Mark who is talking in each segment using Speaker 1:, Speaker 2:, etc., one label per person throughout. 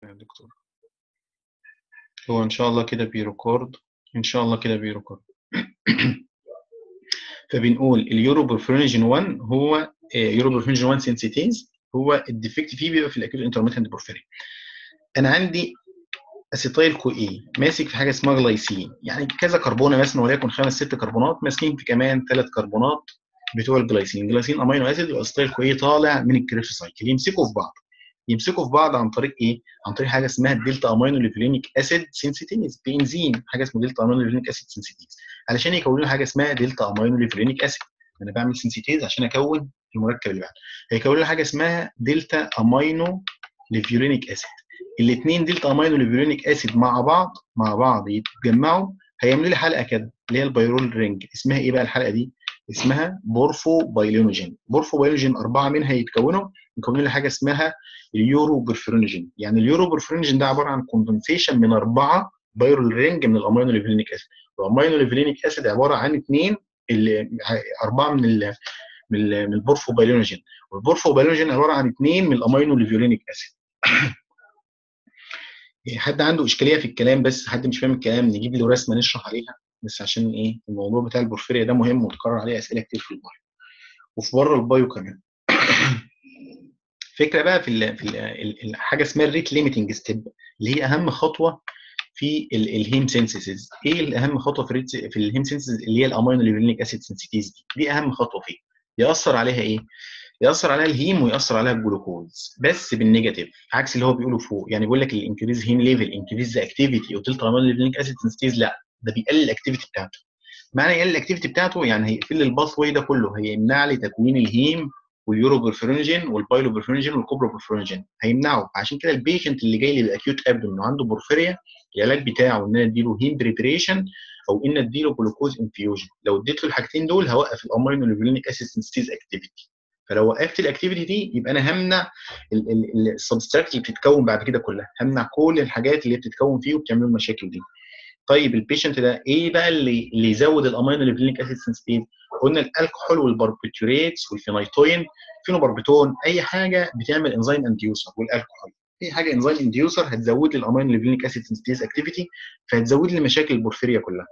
Speaker 1: يا دكتور هو إن شاء الله كده بيريكورد إن شاء الله كده بيريكورد فبنقول اليورو برفرنجين 1 هو يورو برفرنجين 1 سنسيتيز هو الديفكت فيه بيبقى في الاكيوت انترميتنت بورفيرين انا عندي اسيتايل كو اي ماسك في حاجه اسمها جلايسين يعني كذا كربونه مثلا وليكن خمس ست كربونات ماسكين في كمان ثلاث كربونات بتوع الجلايسين الجلايسين امينو اسيد والاسيتايل كو اي طالع من الكريبس سايكل يمسكوا في بعض يمسكوا في بعض عن طريق ايه؟ عن طريق حاجه اسمها الدلتا امينو ليفولينيك اسيد سنسيتيز بانزيم حاجه اسمها دلتا امينو ليفولينيك اسيد سنسيتيز علشان يكونوا حاجه اسمها دلتا امينو ليفولينيك اسيد انا بعمل سنسيتيز عشان اكون المركب اللي بعده هيكون له حاجه اسمها دلتا امينو ليفيولينيك اسيد الاثنين دلتا امينو ليفيولينيك اسيد مع بعض مع بعض يتجمعوا هيعملوا لي حلقه كده اللي هي البيرول رينج اسمها ايه بقى الحلقه دي اسمها بورفو بايلينوجين بورفو بايلينوجين اربعه منها يتكونوا يكونوا لي حاجه اسمها اليورو برفرينوجين يعني اليورو برفرينوجين ده عباره عن كوندنسيشن من اربعه بايرول رينج من الامينو ليفيولينيك اسيد والامينو ليفيولينيك اسيد عباره عن اثنين اربعه من ال من من البورفو بايلينوجين والبورفو بايلينوجين عباره عن اثنين من الامينو ليفيولينيك اسيد حد عنده اشكاليه في الكلام بس حد مش فاهم الكلام نجيب له رسمه نشرح عليها بس عشان ايه الموضوع بتاع البورفيريا ده مهم وتكرر عليه اسئله كتير في البايو وفي بره البايو كمان فكره بقى في ال في ال حاجه اسمها الريت ليميتنج ستيب اللي هي اهم خطوه في الهيم سينسيسز ايه الاهم خطوه في الريت في الهيم سينسيسز اللي هي الامينو ليفولينيك اسيد سنسيتيز دي دي اهم خطوه فيه ياثر عليها ايه ياثر عليها الهيم وياثر عليها الجلوكوز بس بالنيجاتيف عكس اللي هو بيقوله فوق يعني بيقول لك الانكريز هيم ليفل انكريز ذا اكتيفيتي قلت له امينو ليفولينيك اسيد سنسيتيز لا ده بيقلل الاكتيفيتي بتاعته معنى يقلل الاكتيفيتي بتاعته يعني هيقفل الباث واي ده كله هيمنع لي تكوين الهيم واليورو برفرينجين والبايلو برفرينجين والكوبرو برفرينجين هيمنعه عشان كده البيشنت اللي جاي لي باكيوت ابدومين وعنده بورفيريا العلاج بتاعه ان انا اديله هيم بريبريشن او ان اديله جلوكوز انفيوجن لو اديت له الحاجتين دول هوقف الامينو ليفولينيك اسيد سنسيتيز اكتيفيتي فلو وقفت الاكتيفيتي دي يبقى انا همنع السبستراكت اللي بتتكون بعد كده كلها همنع كل الحاجات اللي بتتكون فيه وبتعمل المشاكل دي طيب البيشنت ده ايه بقى اللي اللي يزود الامينو ليفولينيك اسيد سنسيتيز قلنا الالكحول والباربيتوريتس والفينايتوين فينوباربيتون اي حاجه بتعمل انزيم انديوسر والالكحول اي حاجه انزيم انديوسر هتزود لي الامينو ليفولينيك اسيد سنسيتيز اكتيفيتي فهتزود لي مشاكل البورفيريا كلها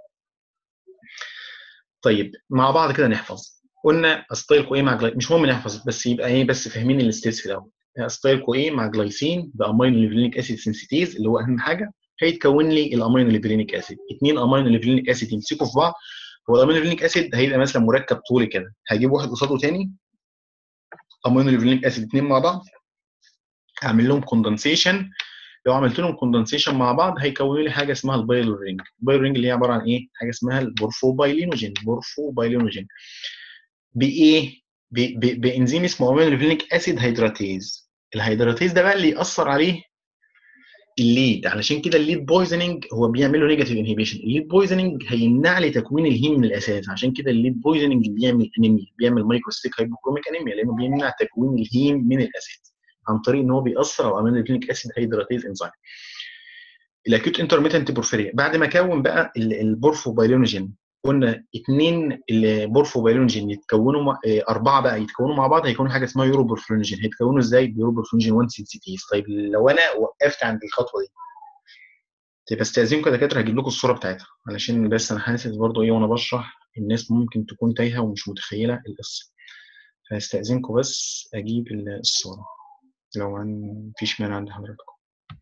Speaker 1: طيب مع بعض كده نحفظ قلنا استايل ايه مع جلاي... مش مهم نحفظ بس يبقى ايه بس فاهمين الستيتس في الاول استايل ايه مع جلايسين بامينو ليفولينيك اسيد سنسيتيز اللي هو اهم حاجه هيتكون لي الامينو ليفولينيك اسيد اثنين امينو ليفولينيك اسيد يمسكوا في بعض هو الامينو ليفولينيك اسيد هيبقى مثلا مركب طولي كده هجيب واحد قصاده تاني امينو ليفولينيك اسيد اثنين مع بعض اعمل لهم كوندنسيشن لو عملت لهم كوندنسيشن مع بعض هيكونوا لي حاجه اسمها البايلو رينج البايلو رينج اللي هي عباره عن ايه حاجه اسمها البورفو بايلينوجين بورفو بايلينوجين بايه بانزيم اسمه امينو ليفولينيك اسيد هيدراتيز الهيدراتيز ده بقى اللي ياثر عليه الليد علشان كده الليد بويزنينج هو بيعمل له نيجاتيف انهبيشن الليد بويزنينج هيمنع لي تكوين الهيم من الاساس عشان كده الليد بويزنينج بيعمل انيميا بيعمل مايكروستيك هايبوكروميك انيميا لانه بيمنع تكوين الهيم من الاساس عن طريق ان هو بيأثر على امينو ليفولينيك اسيد هيدراتيز انزيم الاكيوت انترميتنت بورفيريا بعد ما كون بقى البورفو بايلونوجين قلنا اثنين البورفو بايلونوجين يتكونوا اربعه بقى يتكونوا مع بعض هيكونوا حاجه اسمها يورو بورفرينوجين هيتكونوا ازاي بيورو بورفرينوجين 1 سنسيتيز طيب لو انا وقفت عند الخطوه دي طيب استاذنكم يا دكاتره هجيب لكم الصوره بتاعتها علشان بس انا حاسس برضو ايه وانا بشرح الناس ممكن تكون تايهه ومش متخيله القصه فاستاذنكم بس اجيب الصوره لو مفيش مانع عند حضراتكم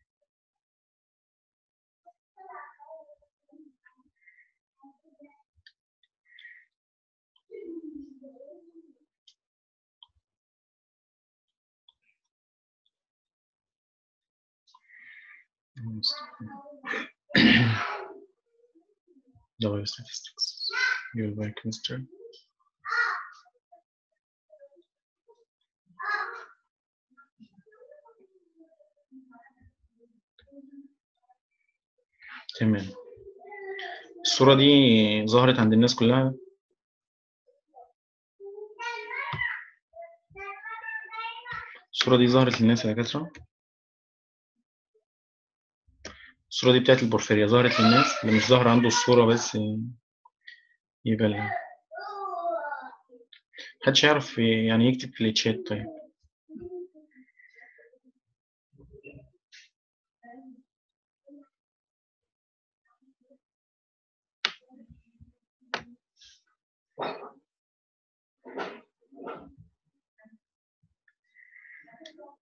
Speaker 1: W statistics, your biochemistry. تمام الصورة دي ظهرت عند الناس كلها الصورة دي ظهرت للناس يا دكاترة الصورة دي بتاعت البورفيريا ظهرت للناس اللي مش ظاهر عنده الصورة بس يبقى لها محدش يعرف يعني يكتب في التشات طيب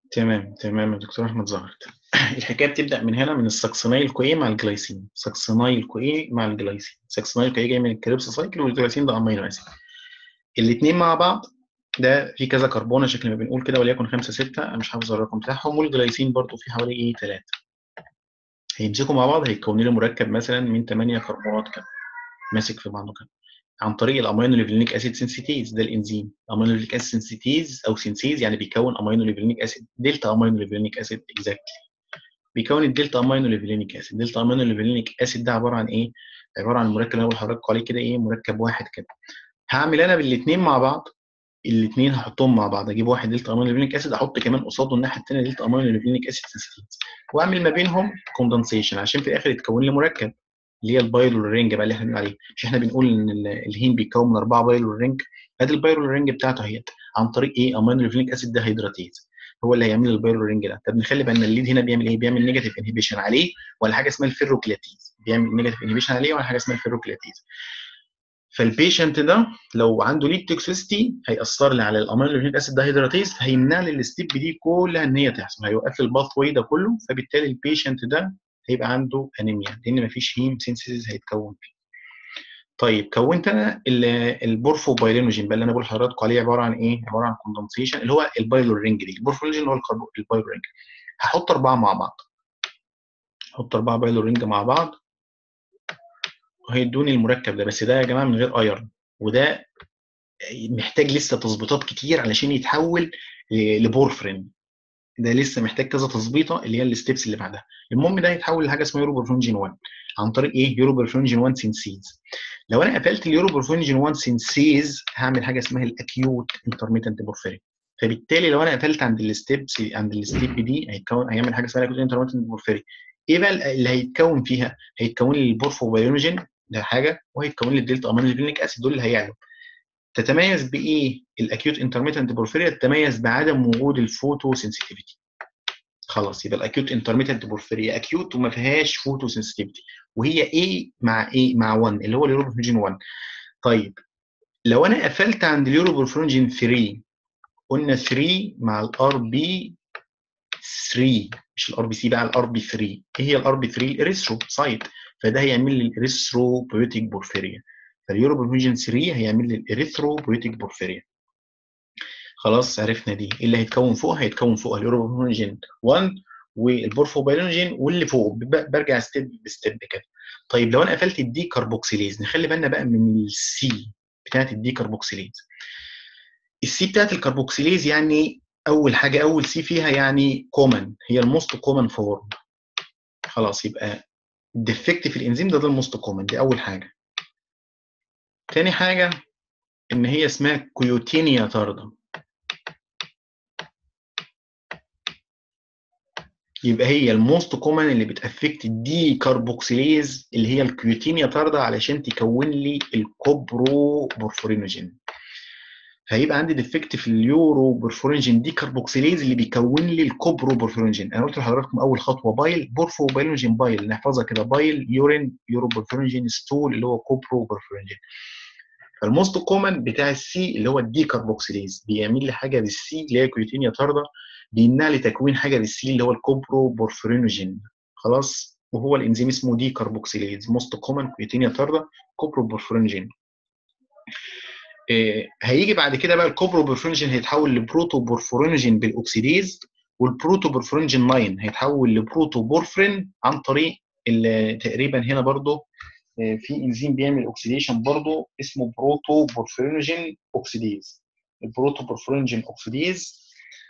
Speaker 1: تمام تمام يا دكتور احمد ظهرت الحكايه بتبدا من هنا من الساكسينايل كوي مع الجلايسين ساكسينايل كوي مع الجلايسين ساكسينايل كوي جاي من الكريبس سايكل والجلايسين ده امينو اسيد الاثنين مع بعض ده في كذا كربونه شكل ما بنقول كده وليكن 5 6 انا مش حافظ الرقم بتاعهم والجلايسين برضو في حوالي ايه 3 هيمسكوا مع بعض هيكونوا لي مركب مثلا من 8 كربونات كده ماسك في بعضه كده عن طريق الامينو ليفلينيك اسيد سنسيتيز ده الانزيم امينو ليفلينيك اسيد سنسيتيز او سينسيز يعني بيكون امينو ليفلينيك اسيد دلتا امينو ليفلينيك اسيد اكزاكتلي بيكون الدلتا امينو ليفلينيك اسيد دلتا امينو ليفلينيك اسيد ده عباره عن ايه عباره عن مركب اللي انا بقول لحضراتكم عليه كده ايه مركب واحد كده هعمل انا بالاثنين مع بعض الاثنين هحطهم مع بعض اجيب واحد دلتا امينو ليفلينيك اسيد احط كمان قصاده الناحيه الثانيه دلتا امينو ليفلينيك اسيد سنسيتيز واعمل ما بينهم كوندنسيشن عشان في الاخر يتكون لي مركب اللي هي البايلو رينج بقى اللي احنا بنقول عليه مش احنا بنقول ان الهيم بيتكون من اربعه بايلو رينج ادي البايلو رينج بتاعته اهي عن طريق ايه امينو ليفلينيك اسيد ده هيدراتيز هو اللي هيعمل البايلو رينج ده طب نخلي بالنا الليد هنا بيعمل ايه بيعمل نيجاتيف انهبيشن عليه ولا حاجه اسمها الفيروكلاتيز بيعمل نيجاتيف انهبيشن عليه ولا حاجه اسمها الفيروكلاتيز فالبيشنت ده لو عنده ليد توكسيستي هيأثر لي على الامينو ليفلينيك اسيد ده هيدراتيز هيمنع لي الستيب دي كلها ان هي تحصل هيوقف لي الباث واي ده كله فبالتالي البيشنت ده هيبقى عنده انيميا لان مفيش هيم سينسيز هيتكون فيه. طيب كونت انا البورفوبايلينوجين بقى اللي انا بقول لحضراتكم عليه عباره عن ايه؟ عباره عن كوندنسيشن اللي هو البايلو رينج دي البورفوبايلينوجين اللي هو البايلو رينج هحط اربعه مع بعض احط اربعه بايلو رينج مع بعض وهيدوني المركب ده بس ده يا جماعه من غير ايرن وده محتاج لسه تظبيطات كتير علشان يتحول لبورفرين ده لسه محتاج كذا تظبيطه اللي هي الستبس اللي بعدها المهم ده يتحول لحاجه اسمها يوروبرفونجين 1 عن طريق ايه يوروبرفونجين 1 سينسيز لو انا قفلت اليوروبرفونجين 1 سينسيز هعمل حاجه اسمها الاكيوت انترميتنت بورفيرين فبالتالي لو انا قفلت عند الستبس عند الستيب دي هيتكون هيعمل حاجه اسمها الاكيوت انترميتنت بورفيرين ايه بقى اللي هيتكون فيها هيتكون لي البورفوبايونوجين ده حاجه وهيتكون لي الدلتا امينو ليفلينيك اسيد دول اللي هيعلوا تتميز بايه الاكيوت انترميتنت بورفيريا تتميز بعدم وجود الفوتو سنسيتيفيتي خلاص يبقى الاكيوت انترميتنت بورفيريا اكيوت وما فيهاش فوتو سنسيتيفيتي وهي ايه مع ايه مع 1 اللي هو اليوروبورفينجين 1 طيب لو انا قفلت عند اليوروبورفينجين 3 قلنا 3 مع الار بي 3 مش الار بي سي بقى الار بي 3 ايه هي الار بي 3 الاريثرو سايت فده هيعمل لي الاريثرو بيوتيك بورفيريا فاليوروبورفينجين 3 هيعمل لي الاريثرو بيوتيك بورفيريا خلاص عرفنا دي اللي هيتكون فوقها هيتكون فوقها اليوروبورفينجين 1 والبورفوبايلونجين واللي فوق برجع ستيب بستيب كده طيب لو انا قفلت الدي كربوكسيليز نخلي بالنا بقى من السي بتاعت الدي كربوكسيليز السي بتاعت الكربوكسيليز يعني اول حاجه اول سي فيها يعني كومن هي الموست كومن فورم خلاص يبقى ديفكت في الانزيم ده ده الموست كومن دي اول حاجه تاني حاجه ان هي اسمها كيوتينيا طارده يبقى هي الموست كومن اللي بتافكت الدي كاربوكسيليز اللي هي الكيوتينيا طارده علشان تكون لي الكوبرو بورفورينوجين فهيبقى عندي ديفكت في اليورو بورفورينجين دي كاربوكسيليز اللي بيكون لي الكوبرو بورفورينجين انا قلت لحضراتكم اول خطوه بايل بورفو بايلوجين بايل نحفظها كده بايل يورين يورو بورفورينجين ستول اللي هو كوبرو بورفورينجين فالموست كومن بتاع السي اللي هو الدي كاربوكسيليز بيعمل لي حاجه بالسي اللي هي كيوتينيا طارده بيمنع لي تكوين حاجه بالسي اللي هو الكوبرو بورفورينوجين خلاص وهو الانزيم اسمه دي كاربوكسيليز موست كومن كيوتينيا طارده كوبرو بورفورينوجين إيه هيجي بعد كده بقى الكوبرو بورفورينوجين هيتحول لبروتو بورفورينوجين بالاكسيديز والبروتو بورفورينوجين 9 هيتحول لبروتو بورفرين عن طريق تقريبا هنا برضو في انزيم بيعمل اوكسيديشن برضو اسمه بروتو بورفورينوجين اوكسيديز البروتو بورفورينوجين اوكسيديز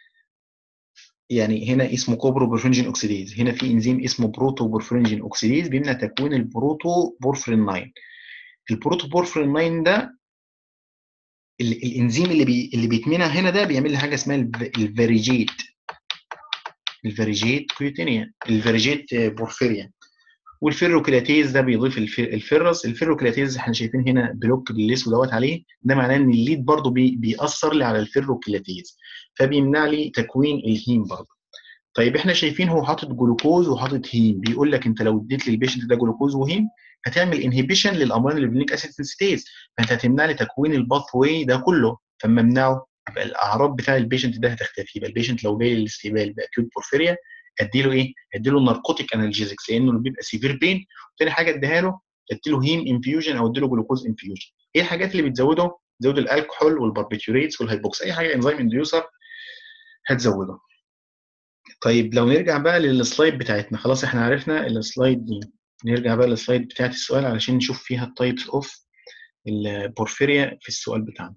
Speaker 1: يعني هنا اسمه كوبرو بورفرينجين اوكسيديز هنا في انزيم اسمه بروتو بورفرينجين اوكسيديز بيمنع تكوين البروتو بورفرين 9 البروتو بورفرين 9 ده الانزيم اللي بي اللي بيتمنع هنا ده بيعمل لي حاجه اسمها الفاريجيت الفاريجيت كيوتينيا الفاريجيت بورفيريا والفيروكلاتيز ده بيضيف الفيرس الفيروكلاتيز احنا شايفين هنا بلوك الاسود دوت عليه ده معناه ان الليد برضو بي بيأثر لي على الفيروكلاتيز فبيمنع لي تكوين الهيم برضو طيب احنا شايفين هو حاطط جلوكوز وحاطط هيم بيقول لك انت لو اديت للبيشنت ده جلوكوز وهيم هتعمل انهبيشن للامينو ليفلينيك اسيد سنسيتيز فانت هتمنع لي تكوين الباث واي ده كله فاما امنعه يبقى الاعراض بتاع البيشنت ده هتختفي يبقى البيشنت لو جاي للاستقبال باكيوت بورفيريا ادي له ايه؟ ادي له ناركوتيك انالجيزكس لانه بيبقى سيفير بين وتاني حاجه اديها له ادي له هيم انفيوجن او ادي له جلوكوز انفيوجن ايه الحاجات اللي بتزوده؟ تزود الالكحول والباربيتوريتس والهيبوكس اي حاجه انزيم انديوسر هتزوده طيب لو نرجع بقى للسلايد بتاعتنا خلاص احنا عرفنا السلايد دي نرجع بقى للسلايد بتاعت السؤال علشان نشوف فيها التايبس اوف البورفيريا في السؤال بتاعنا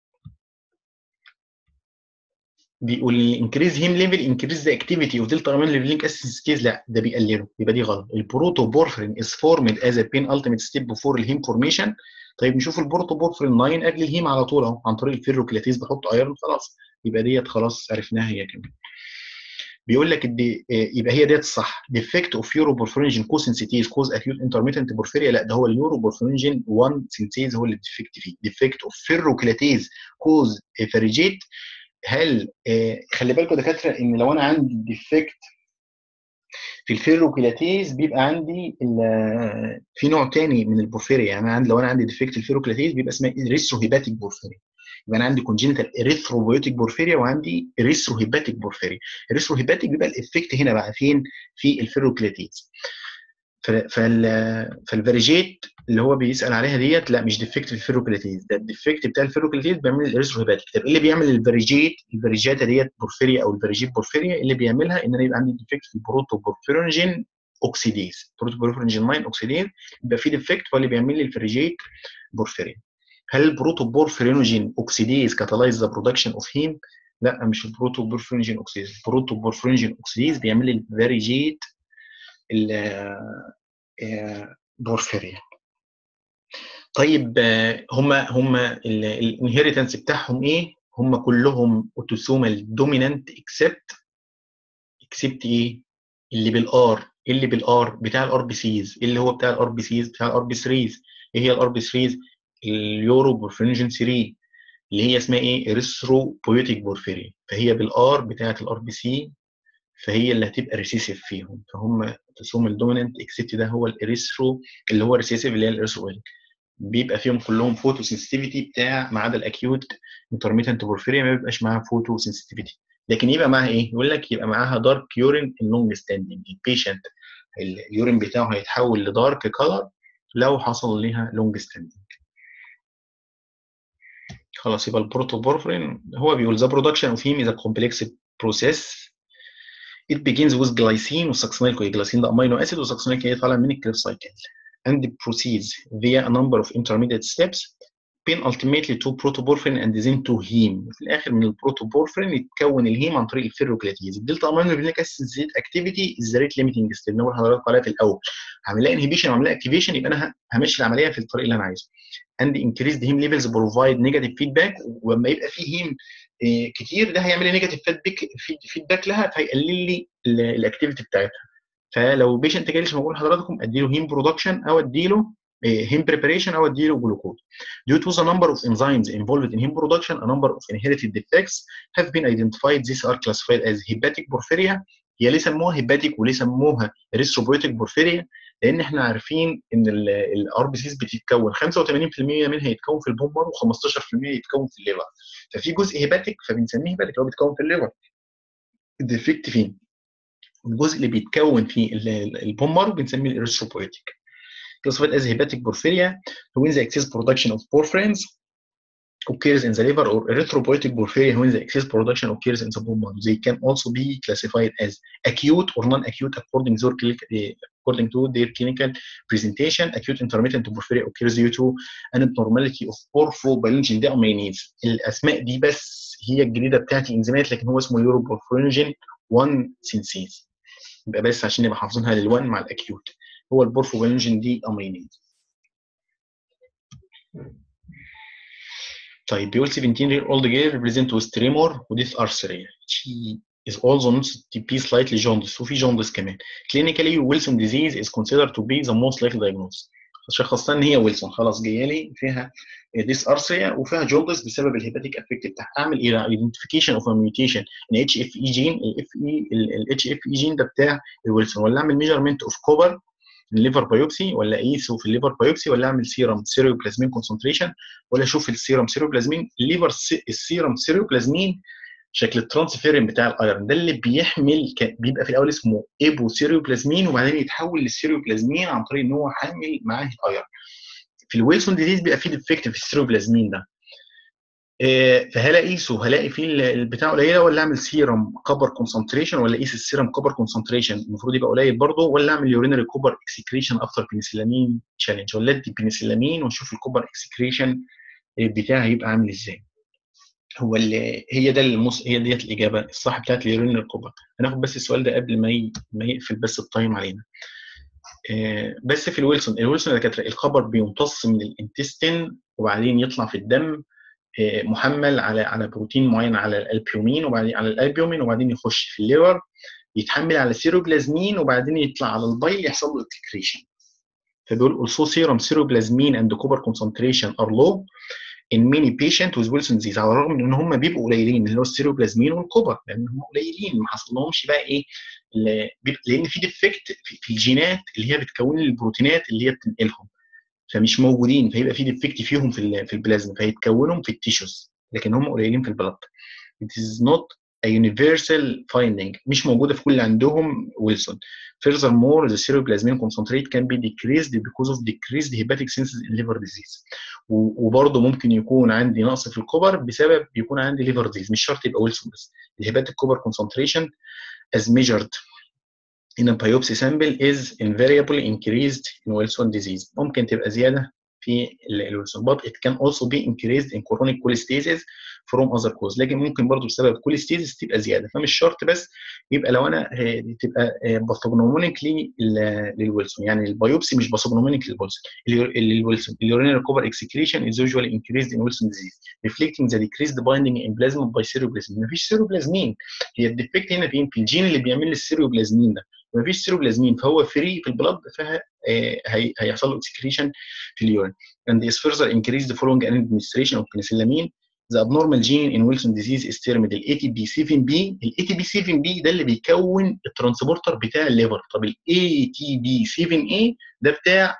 Speaker 1: بيقول لي انكريز هيم ليفل انكريز ذا اكتيفيتي اوف دلتا امين ليفلينك اسيستيز لا ده بيقلله يبقى دي غلط البروتوبورفرين از فورمد از ا بين التيميت ستيب بفور الهيم فورميشن طيب نشوف البروتوبورفرين 9 قبل الهيم على طول اهو عن طريق الفيروكلاتيز بحط ايرون خلاص يبقى ديت خلاص عرفناها هي كمان بيقول لك دي يبقى هي ديت الصح ديفكت اوف يوروبورفرينجين كو سنسيتيز كوز اكيوت انترميتنت بورفيريا لا ده هو اليوروبورفرينجين 1 سنسيز هو اللي ديفكت فيه ديفكت اوف فيروكلاتيز كوز فاريجيت هل آه خلي بالكم دكاتره ان لو انا عندي ديفكت في الفيروكلاتيز بيبقى عندي في نوع تاني من البورفيريا يعني انا عندي لو انا عندي ديفكت الفيروكلاتيز بيبقى اسمها ريستروهيباتيك بورفيريا يبقى انا عندي كونجنتال اريثروبيوتيك بورفيريا وعندي ريستروهيباتيك بورفيريا الريستروهيباتيك بيبقى الافكت هنا بقى فين في الفيروكلاتيز فالفاريجيت اللي هو بيسال عليها ديت لا مش ديفكت في الفيروكلاتيز ده الديفكت بتاع الفيروكلاتيز بيعمل الاريثروهيباتيك طب ايه اللي بيعمل الفاريجيت الفاريجاتا ديت بورفيريا او الفاريجيت بورفيريا اللي بيعملها ان انا يبقى عندي ديفكت في البروتوبورفيرينجين اوكسيديز بروتوبورفيرينجين 9 اوكسيديز يبقى في ديفكت هو اللي بيعمل لي الفاريجيت بورفيريا هل البروتوبورفيرينوجين اوكسيديز كاتالايز ذا برودكشن اوف هيم لا مش البروتوبورفيرينجين اوكسيديز البروتوبورفيرينجين اوكسيديز بيعمل لي الفاريجيت بورفيريا طيب هم هم الانهيرتنس بتاعهم ايه هم كلهم اوتوسومال دومينانت اكسبت اكسبت ايه اللي بالار اللي بالار بتاع الار بي سيز اللي هو بتاع الار بي سيز بتاع الار بي 3 ايه هي الار بي 3 اليورو بورفرينجين 3 اللي هي اسمها ايه ريسترو بويوتيك بورفيريا فهي بالار بتاعه الار بي سي فهي اللي هتبقى ريسيسيف فيهم فهم تسوم الدوميننت اكسبت ده هو الاريثرو اللي هو ريسيسيف اللي هي الاريثرويل بيبقى فيهم كلهم فوتو سنسيتيفيتي بتاع ما عدا الاكيوت انترميتنت بورفيريا ما بيبقاش معاها فوتو سنسيتيفيتي لكن يبقى معاها ايه؟ يقول لك يبقى معاها دارك يورين اللونج ستاندنج البيشنت اليورين بتاعه هيتحول لدارك كلر لو حصل ليها لونج ستاندنج خلاص يبقى البروتوبورفرين هو بيقول the production of heme is a complex process it begins with glycine والسكسينيل كوي جلايسين ده امينو اسيد والسكسينيل كوي طالع من الكريب سايكل and proceeds via a number of intermediate steps بين ultimately to protoporphyrin and then to heme في الاخر من البروتوبورفرين يتكون الهيم عن طريق الفيروكلاتيز الدلتا امينو بينيك اسيد اكتيفيتي از ذا ريت ليميتنج ستيب اللي حضرتك عليها في الاول هعمل لها انهبيشن واعمل لها اكتيفيشن يبقى انا همشي العمليه في الطريق اللي انا عايزه and increased heme levels provide negative feedback ولما يبقى في هيم كتير ده هيعمل لي نيجاتيف فيدباك فيدباك لها فهيقلل لي الاكتيفيتي بتاعتها فلو بيشنت جالي بقول لحضراتكم ادي له هيم برودكشن او ادي له heme preparation او ادي له جلوكوز. Due to the number of enzymes involved in heme production, a number of inherited defects have been identified. These are classified as hepatic porphyria. هي ليه سموها هيباتيك وليه سموها ريستروبويتيك بورفيريا؟ لان احنا عارفين ان الار بي سيز بتتكون 85% منها يتكون في البومبر و15% يتكون في الليفر. ففي جزء هيباتيك فبنسميه هيباتيك هو بيتكون في الليفر. الديفكت فين؟ الجزء اللي بيتكون في البومبر بنسميه الاريثروبويتيك. classified as hepatic porphyria when the excess production of porphyrins occurs in the liver or erythropoietic porphyria when the excess production occurs in the bone marrow. They can also be classified as acute or non-acute according to, their, according to their clinical presentation. Acute intermittent porphyria occurs due to an abnormality of porphobilinogen deaminase. الأسماء دي بس هي الجديدة بتاعتي انزيمات لكن هو اسمه يوروبورفرينجين 1 سينسيز. يبقى بس عشان نبقى حافظينها لل1 مع الاكيوت. هو البورفوبيلينجين دي امينيز طيب بيقول 17 year old girl represent with tremor وديث artery she is also known to be slightly jaundice وفي jaundice كمان clinically Wilson disease is considered to be the most likely diagnosis شخصتها ان هي ويلسون خلاص جايه لي فيها ديس ارثريا وفيها جوندس بسبب الهيباتيك افكت بتاعها اعمل ايه ايدنتيفيكيشن اوف ميوتيشن ان اتش اف اي جين الاف اي الاتش اف اي جين ده بتاع الويلسون ولا اعمل ميجرمنت اوف كوبر الليفر بايوبسي ولا اقيسه في الليفر بايوبسي ولا اعمل سيرم سيروبلازمين كونسنتريشن ولا اشوف السيرم سيروبلازمين الليفر السيرم سيروبلازمين شكل الترانسفيرين بتاع الايرون ده اللي بيحمل بيبقى في الاول اسمه ايبو سيروبلازمين وبعدين يتحول للسيروبلازمين عن طريق ان هو حامل معاه الايرون في الويلسون ديزيز بيبقى فيه ديفكت في السيروبلازمين ده فهل اقيسه هلاقي فيه البتاع قليله ولا اعمل سيرم كبر كونسنتريشن ولا اقيس السيرم كبر كونسنتريشن المفروض يبقى قليل برضه ولا اعمل يورينري كوبر اكسكريشن افتر بنسلامين تشالنج ولا ادي بنسلامين واشوف الكوبر اكسكريشن بتاعي هيبقى عامل ازاي هو اللي هي ده المص... هي ديت الاجابه الصح بتاعت اليورينري كوبر هناخد بس السؤال ده قبل ما ي... ما يقفل بس التايم علينا آه بس في الويلسون الويلسون يا دكاتره الخبر بيمتص من الانتستين وبعدين يطلع في الدم محمل على على بروتين معين على الالبيومين وبعدين على الالبيومين وبعدين يخش في الليفر يتحمل على سيروبلازمين وبعدين يطلع على البايل يحصل له اكسكريشن فبيقول also serum seroplasin and copper concentration are low in many patients with Wilson disease على الرغم من ان هم بيبقوا قليلين اللي هو السيروبلازمين والكوبر لان هم قليلين ما حصلهمش بقى ايه لان في ديفكت في الجينات اللي هي بتكون البروتينات اللي هي بتنقلهم فمش موجودين فيبقى في ديفكت فيهم في في البلازما فيتكونوا في التيشوز لكن هم قليلين في البلد it is not a universal finding مش موجوده في كل عندهم ويلسون furthermore the cereblasmin concentrate can be decreased because of decreased hepatic synthesis in liver disease وبرضه ممكن يكون عندي نقص في الكبر بسبب يكون عندي liver disease مش شرط يبقى ويلسون بس الهيباتيك كوبر concentration as measured in a biopsy sample is invariably increased in Wilson disease ممكن تبقى زياده في الويلسون but it can also be increased in chronic cholestasis from other cause لكن ممكن برضه بسبب كوليستيزيس تبقى زياده فمش شرط بس يبقى لو انا تبقى باثوجنومونيك للويلسون يعني البيوبسي مش باثوجنومونيك للويلسون للويلسون اليورينال كوبر اكسكريشن is usually increased in Wilson disease reflecting the decreased binding in plasma by cereblasmin مفيش سيروبلازمين هي الديفكت هنا فين في الجين اللي بيعمل لي السيروبلازمين ده مفيش سيروبلازمين فهو فري في البلد فهيحصل له اكسكريشن في اليورين and is further increased following an administration of penicillamine the abnormal gene in Wilson disease is termed ال ATP7B ال ATP7B ده اللي بيكون الترانسبورتر بتاع الليفر طب ال ATP7A ده بتاع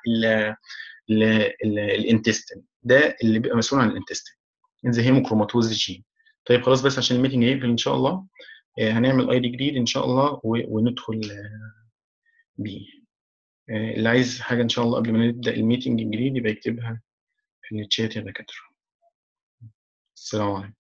Speaker 1: الانتستين ده اللي بيبقى مسؤول عن الانتستين in the hemochromatosis gene طيب خلاص بس عشان الميتنج هيقفل ان شاء الله هنعمل اي دي جديد ان شاء الله وندخل بيه اللي عايز حاجه ان شاء الله قبل ما نبدا الميتنج الجديد يبقى يكتبها في الشات يا دكاتره السلام عليكم